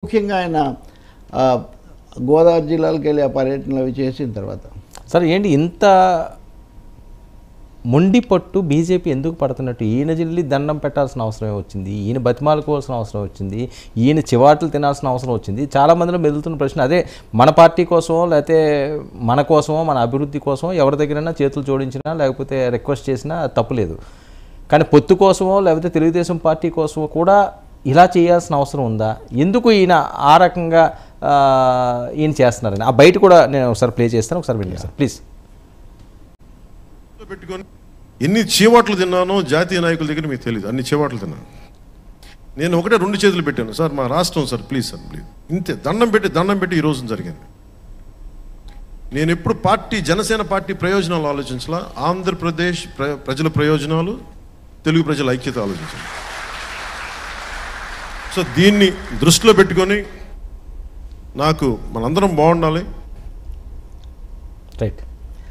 ముఖ్యంగా ఆయన ఆ, గోదావరి జిల్లాలకు వెళ్ళి ఆ పర్యటనలు అవి చేసిన తర్వాత సరే ఏంటి ఇంత మొండి పట్టు బీజేపీ ఎందుకు పడుతున్నట్టు ఈయన జిల్లి దండం పెట్టాల్సిన అవసరం వచ్చింది ఈయన బతిమాలుకోవాల్సిన అవసరం వచ్చింది ఈయన చివాట్లు తినాల్సిన అవసరం వచ్చింది చాలా మందిలో మెదులుతున్న ప్రశ్న అదే మన పార్టీ కోసమో లేకపోతే మన కోసమో మన అభివృద్ధి కోసమో ఎవరి దగ్గరైనా చేతులు జోడించినా లేకపోతే రిక్వెస్ట్ చేసినా తప్పులేదు కానీ పొత్తు కోసమో లేకపోతే తెలుగుదేశం పార్టీ కోసమో కూడా ఇలా చేయాల్సిన అవసరం ఉందా ఎందుకు ఈయన ఆ రకంగా ఆ, ఈయన చేస్తున్నారని ఆ బయట కూడా నేను ఒకసారి ప్లే చేస్తాను ఒకసారి వెళ్ళి సార్ ప్లీజ్ పెట్టుకొని ఎన్ని చీవాట్లు తిన్నానో జాతీయ నాయకుల దగ్గర మీకు తెలియదు అన్ని చీవాట్లు తిన్నాను నేను ఒకటే రెండు చేతులు పెట్టాను సార్ మా రాష్ట్రం సార్ ప్లీజ్ సార్ ప్లీజ్ ఇంతే దండం పెట్టి దండం పెట్టి ఈ రోజు జరిగింది నేను ఎప్పుడు పార్టీ జనసేన పార్టీ ప్రయోజనాలు ఆలోచించాలా ఆంధ్రప్రదేశ్ ప్ర- ప్రజల ప్రయోజనాలు తెలుగు ప్రజల ఐక్యత ఆలోచించాలి సో దీన్ని దృష్టిలో పెట్టుకొని నాకు మనందరం బాగుండాలి రైట్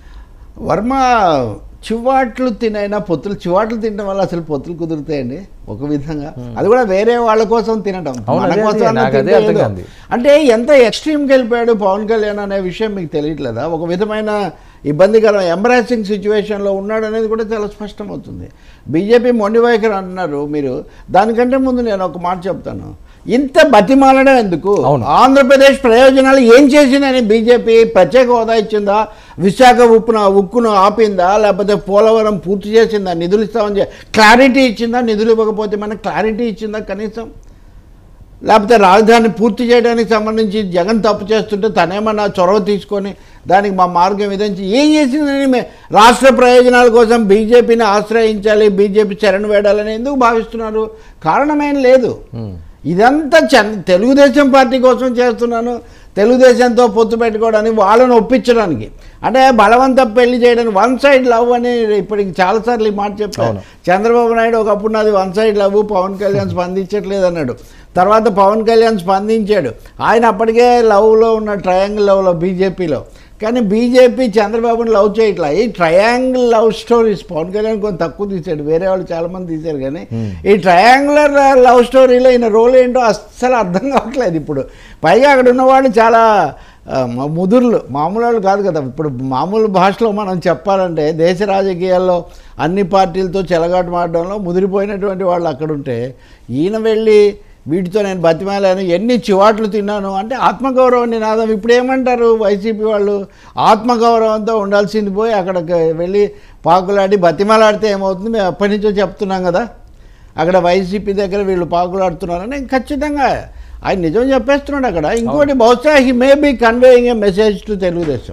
వర్మ చివాట్లు తినైనా పొత్తులు చివాట్లు తినడం వల్ల అసలు పొత్తులు కుదురుతాయండి ఒక విధంగా అది కూడా వేరే వాళ్ళ కోసం తినడం అవును, మన అదే, కోసం అదే, అన్నా నాకు అదే తింటే అర్థం ఏదో. కాదు. అంటే ఎంత ఎక్స్ట్రీమ్కి వెళ్ళిపోయాడు పవన్ కళ్యాణ్ అనే విషయం మీకు తెలియట్లేదా ఒక విధమైన ఇబ్బందికరం ఎంబ్రాసింగ్ సిచ్యువేషన్లో ఉన్నాడు అనేది కూడా చాలా స్పష్టమవుతుంది బీజేపీ మొండి వైఖరి అంటున్నారు మీరు దానికంటే ముందు నేను ఒక మాట చెప్తాను ఇంత బతిమాలడం ఎందుకు అవును. ఆంధ్రప్రదేశ్ ప్రయోజనాలు ఏం చేసిందని బీజేపీ ప్రత్యేక హోదా ఇచ్చిందా విశాఖ ఉప్పున ఉక్కును ఆపిందా లేకపోతే పోలవరం పూర్తి చేసిందా నిధులు ఇస్తామని చె- క్లారిటీ ఇచ్చిందా నిధులు ఇవ్వకపోతే మనకు క్లారిటీ ఇచ్చిందా కనీసం లేకపోతే రాజధాని పూర్తి చేయడానికి సంబంధించి జగన్ తప్పు చేస్తుంటే తనేమన్నా చొరవ తీసుకొని దానికి మా మార్గం విధించి ఏం చేసిందని మే- రాష్ట్ర ప్రయోజనాల కోసం బీజేపీని ఆశ్రయించాలి బీజేపీ చరణ్ వేడాలని ఎందుకు భావిస్తున్నారు కారణమేం లేదు ఇదంతా చన్ తెలుగుదేశం పార్టీ కోసం చేస్తున్నాను తెలుగుదేశంతో పొత్తు పెట్టుకోవడానికి వాళ్ళని ఒప్పించడానికి అంటే బలవంత పెళ్లి చేయడానికి వన్ సైడ్ లవ్ అని ఇప్పటికి చాలాసార్లు ఈ మాట చెప్పాను అవును. చంద్రబాబు నాయుడు ఒకప్పుడు నాది one side love Pawan Kalyan స్పందించట్లేదు అన్నాడు తర్వాత పవన్ కళ్యాణ్ స్పందించాడు ఆయన అప్పటికే లవ్లో ఉన్న ట్రయాంగిల్ లవ్లో బీజేపీలో కానీ బీజేపీ చంద్రబాబుని లవ్ చేయట్లా ఈ triangle love stories Pawan Kalyan కొంచెం తక్కువ తీశాడు వేరే వాళ్ళు చాలా మంది తీశారు కానీ ఈ ట్రయాంగులర్ లవ్ స్టోరీలో ఈయన రోల్ ఏంటో అస్సలు అర్థం కావట్లేదు ఇప్పుడు పైగా అక్కడ ఉన్నవాళ్ళు చాలా ఆ, మ- ముదుర్లు మామూలు వాళ్ళు కాదు కదా ఇప్పుడు మామూలు భాషలో మనం చెప్పాలంటే దేశ రాజకీయాల్లో అన్ని పార్టీలతో చెలగాటు మాడడంలో ముదిరిపోయినటువంటి వాళ్ళు అక్కడ ఉంటే ఈయన వెళ్ళి వీటితో నేను బతిమాలాను ఎన్ని చివాట్లు తిన్నాను అంటే ఆత్మగౌరవ నినాదం ఇప్పుడు ఏమంటారు వైసీపీ వాళ్ళు ఆత్మగౌరవంతో ఉండాల్సింది పోయి అక్కడికి వెళ్ళి పాకులాడి బతిమాలాడితే ఏమవుతుంది మేము ఎప్పటి నుంచో చెప్తున్నాం కదా అక్కడ వైసీపీ దగ్గర వీళ్ళు పాకులాడుతున్నారని ఖచ్చితంగా ఆయన నిజం చెప్పేస్తున్నాడు అక్కడ ఇంకోటి బహుశా he may be conveying a message to Telugu Desam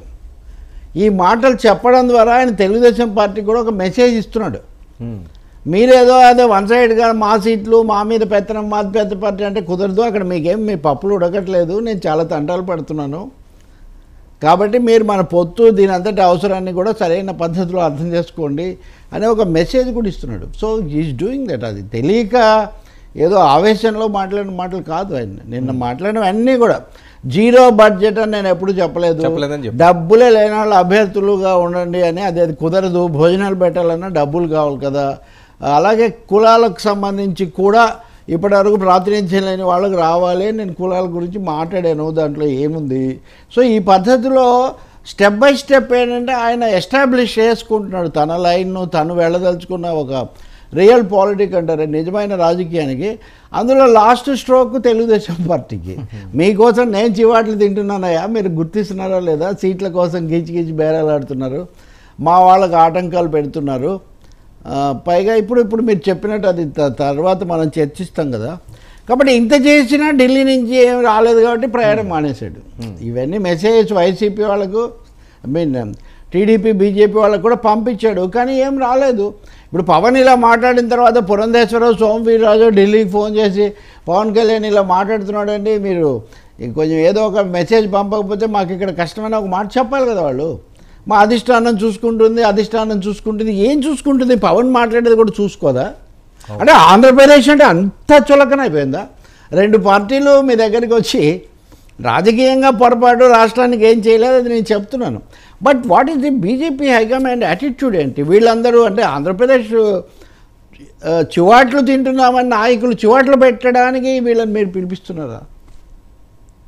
ఈ మాటలు చెప్పడం ద్వారా ఆయన తెలుగుదేశం పార్టీకి కూడా ఒక మెసేజ్ ఇస్తున్నాడు మీరేదో అదే వన్ సైడ్గా మా సీట్లు మా మీద పెత్తనం మా పెద్ద పార్టీ అంటే కుదరదు అక్కడ మీకేం మీ పప్పులు ఉడకట్లేదు నేను చాలా తంటాలు పడుతున్నాను కాబట్టి మీరు మన పొత్తు దీని అంతటి అవసరాన్ని కూడా సరైన పద్ధతిలో అర్థం చేసుకోండి అనే ఒక మెసేజ్ కూడా ఇస్తున్నాడు సో ఈజ్ డూయింగ్ దట్ అది తెలియక ఏదో ఆవేశంలో మాట్లాడిన మాటలు కాదు ఆయన నిన్న మాట్లాడినవి అన్నీ కూడా జీరో బడ్జెట్ అని నేను ఎప్పుడు చెప్పలేదు చెప్పలేదని చెప్పారు. డబ్బులే లేని వాళ్ళు అభ్యర్థులుగా ఉండండి అని అది అది కుదరదు భోజనాలు పెట్టాలన్నా డబ్బులు కావాలి కదా అలాగే కులాలకు సంబంధించి కూడా ఇప్పటివరకు ప్రాతినిధ్యం లేని వాళ్ళకి రావాలి అని నేను కులాల గురించి మాట్లాడాను దాంట్లో ఏముంది సో ఈ పద్ధతిలో స్టెప్ బై స్టెప్ ఏంటంటే ఆయన ఎస్టాబ్లిష్ చేసుకుంటున్నాడు తన లైన్ను తను వెళ్ళదలుచుకున్న ఒక రియల్ పాలిటిక్ అంటారు నిజమైన రాజకీయానికి అందులో లాస్ట్ స్ట్రోక్ తెలుగుదేశం పార్టీకి మీకోసం నేను చివాట్లు తింటున్నానయ్యా మీరు గుర్తిస్తున్నారా లేదా సీట్ల కోసం గీచి గీచి బేరాలాడుతున్నారు మా వాళ్ళకి ఆటంకాలు పెడుతున్నారు ఆ, పైగా ఇప్పుడు ఇప్పుడు మీరు చెప్పినట్టు అది త- తర్వాత మనం చర్చిస్తాం కదా కాబట్టి ఇంత చేసినా ఢిల్లీ నుంచి ఏం రాలేదు కాబట్టి ప్రయాణం మానేశాడు ఇవన్నీ మెసేజ్ వైసీపీ వాళ్ళకు ఐ మీన్ టీడీపీ బీజేపీ వాళ్ళకు కూడా పంపించాడు కానీ ఏం రాలేదు ఇప్పుడు పవన్ ఇలా మాట్లాడిన తర్వాత పురంధేశ్వరరావు సోమవీర్రాజు ఢిల్లీకి ఫోన్ చేసి పవన్ కళ్యాణ్ ఇలా మాట్లాడుతున్నాడండి మీరు కొంచెం ఏదో ఒక మెసేజ్ పంపకపోతే మాకు ఇక్కడ కష్టమైన ఒక మాట చెప్పాలి కదా వాళ్ళు మా అధిష్టానం చూసుకుంటుంది అధిష్టానం చూసుకుంటుంది ఏం చూసుకుంటుంది పవన్ మాట్లాడేది కూడా చూసుకోదా అంటే ఆంధ్రప్రదేశ్ అంటే అంత చులకన అయిపోయిందా రెండు పార్టీలు మీ దగ్గరికి వచ్చి రాజకీయంగా పొరపాటు రాష్ట్రానికి ఏం చేయలేదు అది నేను చెప్తున్నాను but what is the BJP high command attitude ఏంటి వీళ్ళందరూ అంటే ఆంధ్రప్రదేశ్ ఆ, చివాట్లు తింటున్నామని నాయకులు చివాట్లు పెట్టడానికి వీళ్ళని మీరు పిలిపిస్తున్నారా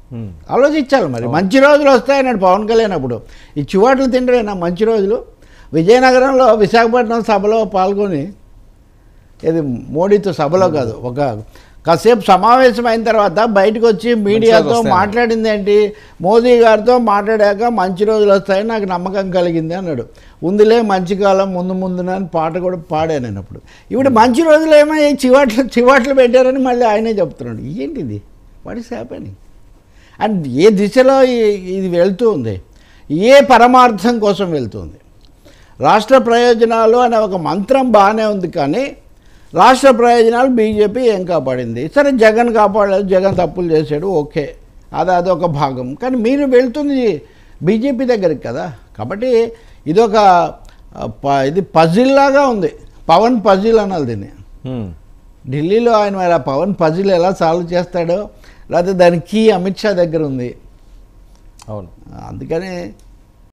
ఉమ్. ఆలోచించాలి మరి మంచి రోజులు వస్తాయన్నాడు పవన్ కళ్యాణ్ అప్పుడు ఈ చివాట్లు తింటేనా మంచి రోజులు విజయనగరంలో విశాఖపట్నం సభలో పాల్గొని ఇది మోడీతో సభలో కాదు ఒక కాసేపు సమావేశం అయిన తర్వాత బయటకు వచ్చి మీడియాతో వస్తాయని. మాట్లాడింది ఏంటి మోదీ గారితో మాట్లాడాక మంచి రోజులు వస్తాయని నాకు నమ్మకం కలిగింది అన్నాడు ఉందిలే మంచి కాలం ముందు ముందున అని పాట కూడా పాడాను నేను అప్పుడు ఇప్పుడు మంచి రోజులు ఏమో చివాట్లు చివాట్లు పెట్టారని మళ్ళీ ఆయనే చెప్తున్నాడు ఏంటిది వాట్ ఇస్ హ్యాపెనింగ్ అండ్ ఏ దిశలో ఈ- ఇది వెళ్తూ ఉంది ఏ పరమార్థం కోసం వెళ్తుంది రాష్ట్ర ప్రయోజనాలు అనే ఒక మంత్రం బాగానే ఉంది కానీ రాష్ట్ర ప్రయోజనాలు బీజేపీ ఏం కాపాడింది సరే జగన్ కాపాడలేదు జగన్ తప్పులు చేశాడు ఓకే అది అదొక భాగం కానీ మీరు వెళ్తుంది బీజేపీ దగ్గరికి కదా కాబట్టి ఇదొక ఆ, ప- ఇది పజిల్ లాగా ఉంది పవన్ పజిల్ అనాలి దీన్ని ఉమ్. ఢిల్లీలో ఆయన మరి ఆ పవన్ పజిల్ ఎలా సాల్వ్ చేస్తాడో లేకపోతే దాని కీ అమిత్ షా దగ్గర ఉంది అవును అందుకని